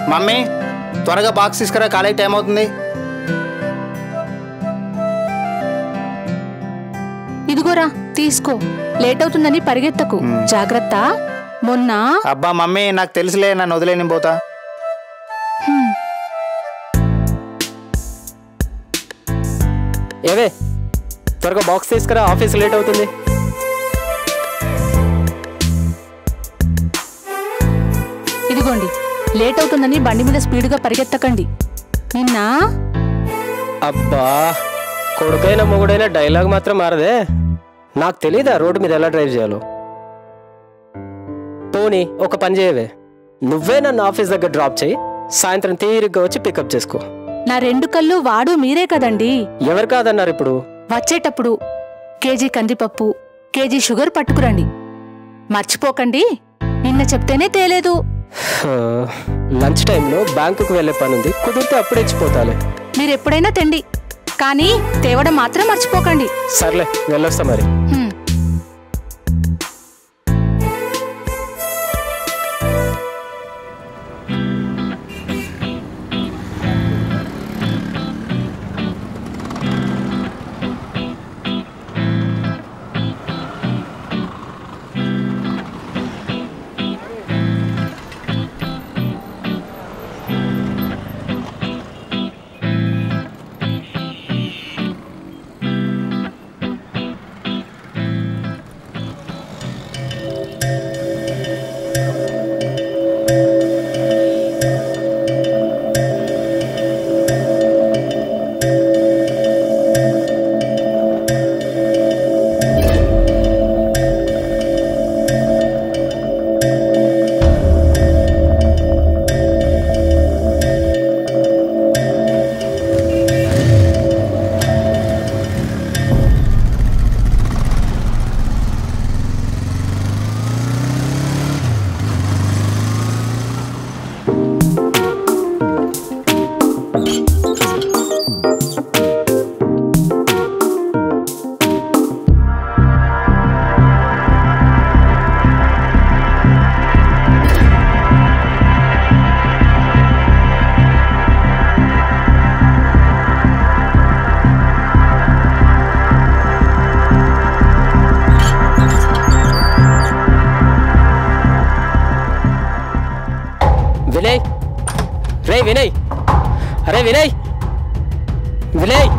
Mummy త్వరగా box తీసుకురా college time అవుతుంది ఇదిగోరా తీసుకో లేట్ అవుతుందని పరిగెత్తకు జాగ్రత్త మొన్న అబ్బా మమ్మీ నాకు తెలుసులే నన్ను వదిలేని పోతా హ్మ్, ఏవే త్వరగా బాక్స్ తీసుకురా ఆఫీస్ లేట్ అవుతుంది ఇదిగోండి లేట్ అవుతుందని బండి మీద స్పీడ్గా పరిగెత్తకండి నిన్న అబ్బా కొడుకైన మొగుడైన డైలాగ్ మాత్రం మారదే నాకు తెలీదా రోడ్డు మీద ఎలా డ్రైవ్ చేయాలో పోనీ ఒక పని చేయవే నువ్వే నన్ను ఆఫీస్ దగ్గర డ్రాప్ చేయి సాయంత్రం తీరిగ్గా వచ్చి పికప్ చేసుకో నా రెండు కళ్ళు వాడు మీరే కదండి ఎవరు కాదన్నారు ఇప్పుడు వచ్చేటప్పుడు కేజీ కందిపప్పు కేజీ షుగర్ పట్టుకురండి మర్చిపోకండి నిన్న చెప్తేనే తేలేదు హా, లంచ్ టైంలో బ్యాంకుకు వెళ్ళే పని ఉంది కుదిరితే అప్పుడే ఇచ్చిపోతాలే మీరెప్పుడైనా తెండి కానీ తేవడం మాత్రం మర్చిపోకండి సర్లే వెళ్ళొస్తా మరి హ్మ్. వినయ్ రే వినయ్ అరే వినయ్ వినయ్